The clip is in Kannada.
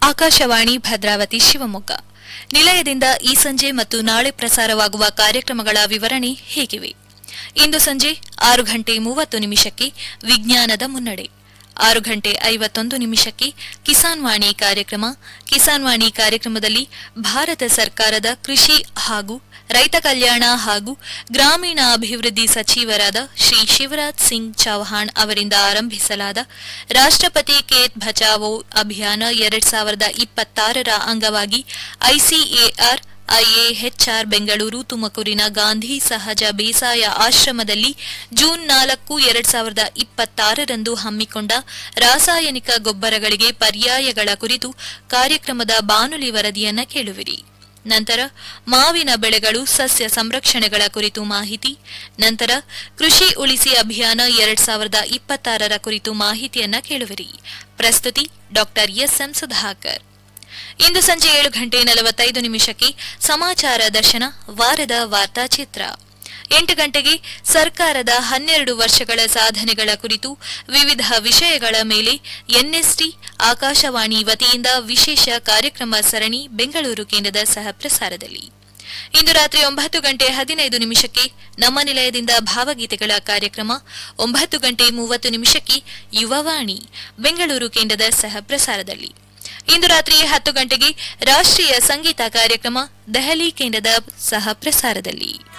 ಆಕಾಶವಾಣಿ ಭದ್ರಾವತಿ ಶಿವಮೊಗ್ಗ ನಿಲಯದಿಂದ ಈ ಸಂಜೆ ಮತ್ತು ನಾಳೆ ಪ್ರಸಾರವಾಗುವ ಕಾರ್ಯಕ್ರಮಗಳ ವಿವರಣೆ ಹೀಗಿವೆ ಇಂದು ಸಂಜೆ ಆರು ಗಂಟೆ ಮೂವತ್ತು ನಿಮಿಷಕ್ಕೆ ವಿಜ್ಞಾನದ ಮುನ್ನಡೆ ಆರು ಗಂಟೆ ಐವತ್ತೊಂದು ನಿಮಿಷಕ್ಕೆ ಕಿಸಾನ್ ವಾಣಿ ಕಾರ್ಯಕ್ರಮ ಕಿಸಾನ್ ವಾಣಿ ಕಾರ್ಯಕ್ರಮದಲ್ಲಿ ಭಾರತ ಸರ್ಕಾರದ ಕೃಷಿ ಹಾಗೂ ರೈತ ಕಲ್ಯಾಣ ಹಾಗೂ ಗ್ರಾಮೀಣ ಅಭಿವೃದ್ಧಿ ಸಚಿವರಾದ ಶ್ರೀ ಶಿವರಾಜ್ ಸಿಂಗ್ ಚೌಹಾಣ್ ಅವರಿಂದ ಆರಂಭಿಸಲಾದ ರಾಷ್ಟ್ರಪತಿ ಖೇತ್ ಬಚಾವೋ ಅಭಿಯಾನ ಎರಡ್ ಸಾವಿರದ ಇಪ್ಪತ್ತಾರರ ಅಂಗವಾಗಿ ಐಸಿಎಆರ್ ಐಎಎಚ್ಆರ್ ಬೆಂಗಳೂರು ತುಮಕೂರಿನ ಗಾಂಧಿ ಸಹಜ ಬೇಸಾಯ ಆಶ್ರಮದಲ್ಲಿ ಜೂನ್ ನಾಲ್ಕು ಎರಡ್ ಸಾವಿರದ ಇಪ್ಪತ್ತಾರರಂದು ಹಮ್ಮಿಕೊಂಡ ರಾಸಾಯನಿಕ ಗೊಬ್ಬರಗಳಿಗೆ ಪರ್ಯಾಯಗಳ ಕುರಿತು ಕಾರ್ಯಕ್ರಮದ ಬಾನುಲಿ ವರದಿಯನ್ನ ಕೇಳುವಿರಿ ನಂತರ ಮಾವಿನ ಬೆಳೆಗಳು ಸಸ್ಯ ಸಂರಕ್ಷಣೆಗಳ ಕುರಿತು ಮಾಹಿತಿ ನಂತರ ಕೃಷಿ ಉಳಿಸಿ ಅಭಿಯಾನ ಎರಡ್ ಸಾವಿರದ ಇಪ್ಪತ್ತಾರರ ಕುರಿತು ಮಾಹಿತಿಯನ್ನ ಕೇಳುವಿರಿ ಪ್ರಸ್ತುತಿ ಡಾಕ್ಟರ್ ಎಸ್ಎಂ ಸುಧಾಕರ್ ಇಂದು ಸಂಜೆ ಏಳು ಗಂಟೆ ನಲವತ್ತೈದು ನಿಮಿಷಕ್ಕೆ ಸಮಾಚಾರ ದರ್ಶನ ವಾರದ ವಾರ್ತಾಚಿತ್ರ ಎಂಟು ಗಂಟೆಗೆ ಸರ್ಕಾರದ ಹನ್ನೆರಡು ವರ್ಷಗಳ ಸಾಧನೆಗಳ ಕುರಿತು ವಿವಿಧ ವಿಷಯಗಳ ಮೇಲೆ ಎನ್ಎಸ್ಟಿ ಆಕಾಶವಾಣಿ ವತಿಯಿಂದ ವಿಶೇಷ ಕಾರ್ಯಕ್ರಮ ಸರಣಿ ಬೆಂಗಳೂರು ಕೇಂದ್ರದ ಸಹ ಪ್ರಸಾರದಲ್ಲಿ ಇಂದು ರಾತ್ರಿ ಒಂಬತ್ತು ಗಂಟೆ ಹದಿನೈದು ನಿಮಿಷಕ್ಕೆ ನಮ್ಮ ನಿಲಯದಿಂದ ಭಾವಗೀತೆಗಳ ಕಾರ್ಯಕ್ರಮ ಒಂಬತ್ತು ಗಂಟೆ ಮೂವತ್ತು ನಿಮಿಷಕ್ಕೆ ಯುವವಾಣಿ ಬೆಂಗಳೂರು ಕೇಂದ್ರದ ಸಹ ಪ್ರಸಾರದಲ್ಲಿ ಇಂದು ರಾತ್ರಿ ಹತ್ತು ಗಂಟೆಗೆ ರಾಷ್ಟ್ರೀಯ ಸಂಗೀತ ಕಾರ್ಯಕ್ರಮ ದೆಹಲಿ ಕೇಂದ್ರದ ಸಹ ಪ್ರಸಾರದಲ್ಲಿ